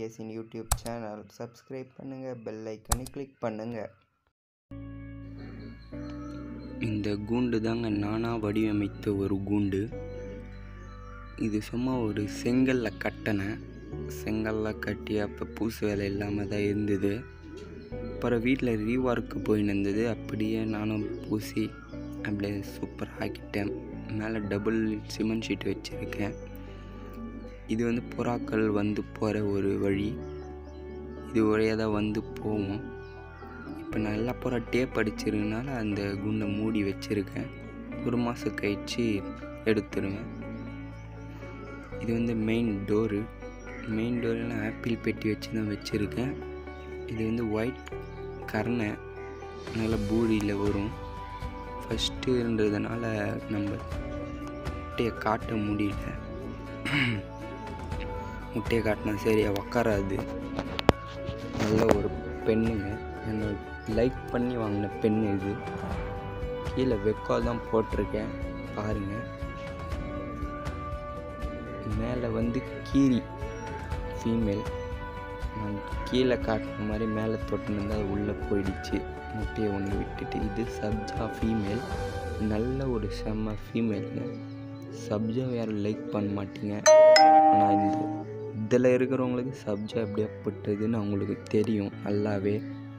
டிடிஎஸ்இன் YouTube channel subscribe பண்ணுங்கள் bell ஐக்கனை click பண்ணுங்கள் இந்த கூண்டு தாங்க நானாக வடிவமைத்த ஒரு கூண்டு இது சும்மா ஒரு செங்கல்ல கட்டினேன் செங்கல்ல கட்டி அப்போ பூசு வேலை இல்லாமல் தான் இருந்தது அப்புறம் வீட்டில் ரீவார்க்கு போயின்னு இருந்தது அப்படியே நானும் பூசி அப்படியே சூப்பராக ஆக்கிட்டேன் மேலே டபுள் சிமெண்ட் ஷீட் வச்சுருக்கேன் இது வந்து புறாக்கள் வந்து போகிற ஒரு வழி இது வழியாக தான் வந்து போவோம் இப்போ நல்லா புறா டேப் அடிச்சிருக்கனால அந்த குண்டை மூடி வச்சுருக்கேன் ஒரு மாதம் கழிச்சு எடுத்துருவேன் இது வந்து மெயின் டோரு மெயின் டோரில் ஆப்பிள் பெட்டி வச்சு தான் வச்சுருக்கேன் இது வந்து ஒயிட் கர்ணை நல்லா பூரியில் வரும் ஃபஸ்ட்டுன்றதுனால நம்ம முட்டையை காட்ட முடியல முட்டையை காட்டினா சரியாக உக்காராது நல்ல ஒரு பெண்ணுங்க என்னோட லைக் பண்ணி வாங்கின பென் இது கீழே வெக்கால் தான் போட்டிருக்கேன் பாருங்கள் மேலே வந்து கீரி ஃபீமேல் நான் கீழே காட்டின மாதிரி மேலே தொட்டுன்னு அது உள்ளே போயிடுச்சு முட்டையை ஒன்று விட்டுட்டு இது சப்ஜா ஃபீமேல் நல்ல ஒரு செம்ம ஃபீமேலுங்க சப்ஜா யாரும் லைக் பண்ண மாட்டீங்க ஆனால் இந்த இதில் இருக்கிறவங்களுக்கு சப்ஜா எப்படியாப்பட்டதுன்னு அவங்களுக்கு தெரியும் நல்லாவே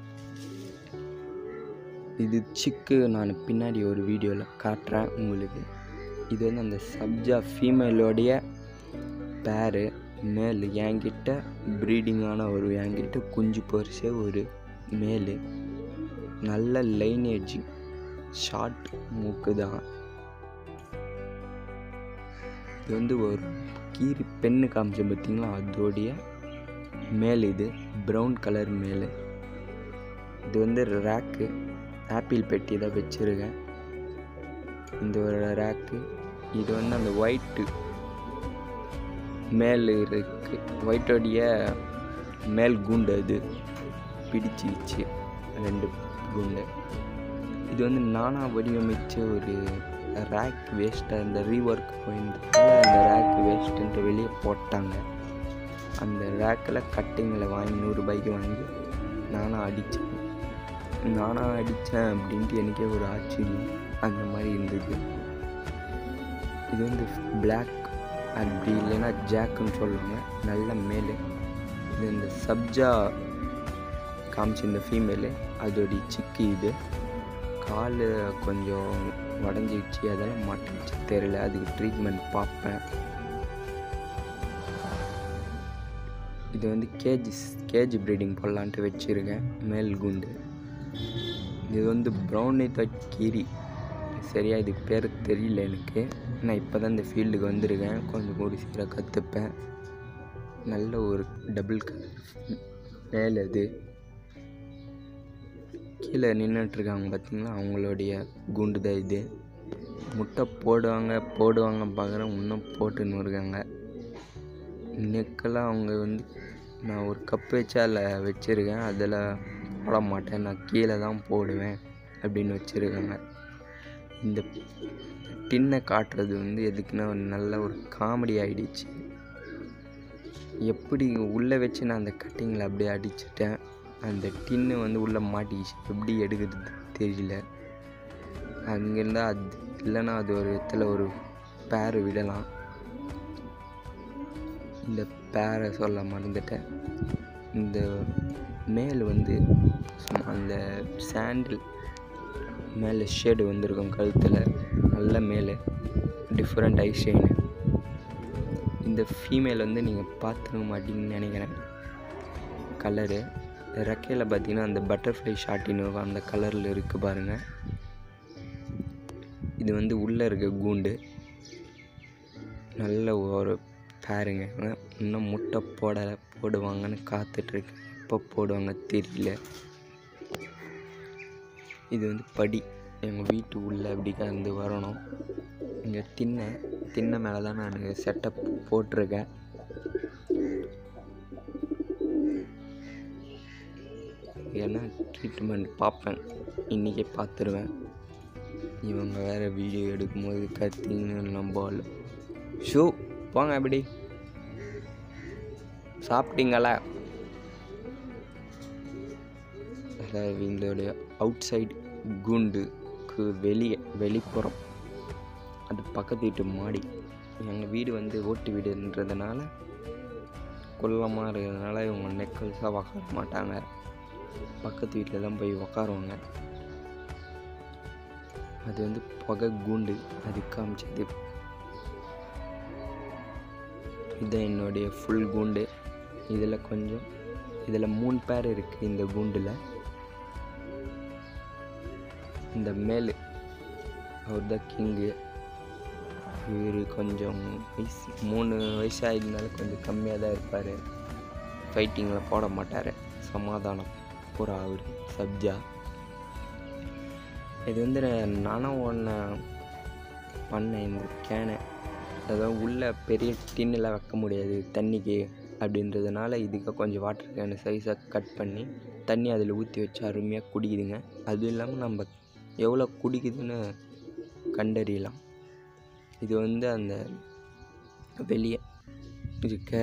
இது சிக்கு நான் பின்னாடி ஒரு வீடியோவில் காட்டுறேன் உங்களுக்கு இது வந்து அந்த சப்ஜா ஃபீமேலோடைய பேரு மேல் என்கிட்ட ப்ரீடிங்கான ஒரு என்கிட்ட குஞ்சு பொரிச்ச ஒரு மேலு நல்ல லைனேஜ் ஷார்ட் மூக்கு தான் இது வந்து ஒரு கீரி பெண்ணு காமிச்ச பார்த்தீங்களா அதோடைய மேல் இது ப்ரௌன் கலர் மேல் இது வந்து ரேக்கு ஆப்பிள் பெட்டி தான் வச்சுருக்கேன் இந்த ஒரு ரேக்கு இது வந்து அந்த ஒயிட்டு மேல் இருக்கு ஒயிட்டோடைய மேல் குண்டு அது பிடிச்சிச்சு ரெண்டு குண்டு இது வந்து நானாக வடிவமைச்ச ஒரு ரேக் வேஸ்ட்டாக இந்த ரீஒர்க் போயிருந்ததுனால அந்த ரேக் வேஸ்ட்டுன்ட்டு வெளியே போட்டாங்க அந்த ரேக்கில் கட்டிங்களை வாங்கி நூறுரூபாய்க்கு வாங்கி நானாக அடித்தேன் நானாக அடித்தேன் அப்படின்ட்டு எனக்கே ஒரு ஆச்சரியம் அந்த மாதிரி இருந்தது இது வந்து பிளாக் அப்படி இல்லைன்னா ஜாக்குன்னு சொல்லுவாங்க நல்ல மேலு இது இந்த சப்ஜா காமிச்சு இந்த ஃபீமேலு அதோடைய சிக்கி இது கால் கொஞ்சம் உடஞ்சிடுச்சு அதெல்லாம் மாட்டிச்சு தெரியல அதுக்கு ட்ரீட்மெண்ட் பார்ப்பேன் இது வந்து கேஜி கேஜி ப்ரீடிங் போடலான்ட்டு வச்சுருக்கேன் மேல் குண்டு இது வந்து ப்ரௌனி கீரி சரியா இதுக்கு பேர் தெரியல எனக்கு நான் இப்போ தான் இந்த ஃபீல்டுக்கு வந்திருக்கேன் கொஞ்சம் கூடி சீக்கிரம் கற்றுப்பேன் நல்ல ஒரு டபுள் கலர் மேல் அது கீழே நின்றுட்டுருக்காங்க பார்த்தீங்களா அவங்களுடைய குண்டு தான் இது முட்டை போடுவாங்க போடுவாங்க பார்க்குறேன் இன்னும் போட்டுன்னு இருக்காங்க நெக்கெல்லாம் அவங்க வந்து நான் ஒரு கப் வச்சு அதில் வச்சுருக்கேன் அதில் போட மாட்டேன் நான் கீழே தான் போடுவேன் அப்படின்னு வச்சுருக்காங்க இந்த டின்னை காட்டுறது வந்து எதுக்குன்னா ஒரு நல்ல ஒரு காமெடி ஆகிடுச்சு எப்படி உள்ளே வச்சு நான் அந்த கட்டிங்கில் அப்படியே அடிச்சிட்டேன் அந்த டின்னு வந்து உள்ளே மாட்டிக்கிச்சு எப்படி எடுக்கிறது தெரியல அங்கேருந்தா அது இல்லைன்னா அது ஒரு இடத்துல ஒரு பேர் விடலாம் இந்த பேரை சொல்ல மறந்துட்டேன் இந்த மேல் வந்து அந்த சாண்டில் மேலே ஷேடு வந்திருக்கும் கழுத்தில் நல்ல மேலே டிஃப்ரெண்ட் ஐ ஷைனு இந்த ஃபீமேல் வந்து நீங்கள் பார்த்துருக்க மாட்டீங்கன்னு நினைக்கிறேன் கலரு ரெக்கையில் பார்த்தீங்கன்னா அந்த பட்டர்ஃப்ளை ஷாட்டின்னு அந்த கலரில் இருக்குது பாருங்கள் இது வந்து உள்ளே இருக்க கூண்டு நல்ல ஒரு பேருங்க இன்னும் முட்டை போடலை போடுவாங்கன்னு காத்துட்ருக்கேன் எப்போ போடுவாங்க தெரியல இது வந்து படி எங்கள் வீட்டு உள்ளே அப்படி கலந்து வரணும் இங்கே திண்ணை திண்ணை மேலே தான் நான் செட்டப் போட்டிருக்கேன் ஏன்னா ட்ரீட்மெண்ட் பார்ப்பேன் இன்றைக்கே பார்த்துருவேன் இவங்க வேறு வீடியோ எடுக்கும்போது கத்திங்கன்னு நம்பால் ஷூ போங்க அப்படி சாப்பிட்டீங்களா அதாவது இதோடைய அவுட் சைடு கூண்டுக்கு வெளியே வெளிப்புறம் அது பக்கத்து வீட்டு மாடி எங்கள் வீடு வந்து ஓட்டு வீடுன்றதுனால குள்ளமாக இருக்கிறதுனால இவங்க நெக்கல்ஸாக உக்கார மாட்டாங்க பக்கத்து வீட்டில் தான் போய் உக்காருவாங்க அது வந்து புகை கூண்டு அது காமிச்சது இதுதான் என்னுடைய ஃபுல் கூண்டு இதில் கொஞ்சம் இதில் மூணு பேர் இருக்குது இந்த கூண்டில் இந்த மேல் அவர் தான் கிங்கு இவர் கொஞ்சம் வயசு மூணு வயசாயிருந்தாலும் கொஞ்சம் கம்மியாக தான் இருப்பார் ஃபைட்டிங்கில் போட மாட்டார் சமாதானம் புறா அவர் சப்ஜா இது வந்து நான் நானும் ஒன்று பண்ணேன் இந்த கேனை அதாவது உள்ளே பெரிய டின்னில் வைக்க முடியாது தண்ணிக்கு அப்படின்றதுனால இதுக்கு கொஞ்சம் வாட்டர் கேனு சைஸாக கட் பண்ணி தண்ணி அதில் ஊற்றி வச்சு அருமையாக குடிக்குதுங்க அதுவும் இல்லாமல் நம்ம எவ்வளோ குடிக்குதுன்னு கண்டறியலாம் இது வந்து அந்த வெளியே இருக்க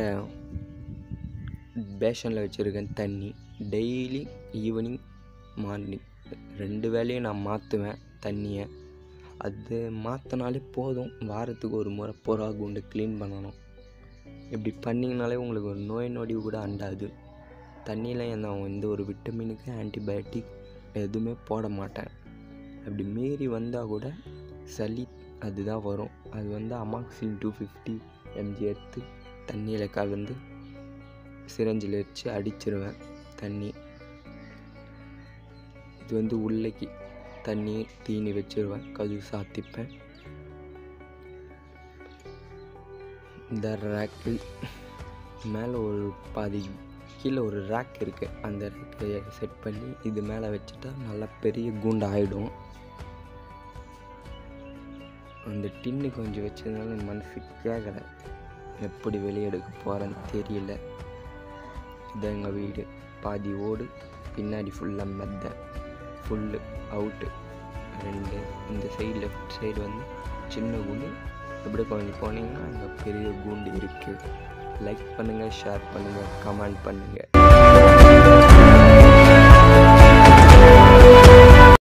பேஷனில் வச்சுருக்கேன் தண்ணி டெய்லி ஈவினிங் மார்னிங் ரெண்டு வேளையும் நான் மாற்றுவேன் தண்ணியை அது மாற்றினாலே போதும் வாரத்துக்கு ஒரு முறை புறா கூண்டு க்ளீன் பண்ணணும் இப்படி பண்ணிங்கனாலே உங்களுக்கு ஒரு நோய் நொடி கூட அண்டாது தண்ணியில் நான் எந்த ஒரு விட்டமினுக்கு ஆன்டிபயோட்டிக் எதுவுமே போட மாட்டேன் அப்படி மீறி வந்தால் கூட சளி அதுதான் வரும் அது வந்து அமாக்சின் டூ ஃபிஃப்டி எம்ஜி எடுத்து தண்ணியில் கலந்து சிரஞ்சில் வச்சு அடிச்சிருவேன் தண்ணி இது வந்து உள்ளைக்கு தண்ணி தீனி வச்சிருவேன் கதவு சாத்திப்பேன் இந்த ரேக்கு மேலே ஒரு பாதி கீழே ஒரு ரேக் இருக்குது அந்த ரேக்கை செட் பண்ணி இது மேலே வச்சுட்டா நல்லா பெரிய கூண்டு ஆகிடும் அந்த டின்னு கொஞ்சம் வச்சதுனால என் மனசு கேட்கல எப்படி வெளியே எடுக்க போகிறேன்னு தெரியல இதான் எங்கள் வீடு பாதி ஓடு பின்னாடி ஃபுல்லாக மெத்த ஃபுல்லு அவுட்டு ரெண்டு இந்த சைடு லெஃப்ட் சைடு வந்து சின்ன கூண்டு அப்படியே கொஞ்சம் போனீங்கன்னா அங்கே பெரிய கூண்டு இருக்குது லைக் பண்ணுங்கள் ஷேர் பண்ணுங்கள் கமெண்ட் பண்ணுங்கள்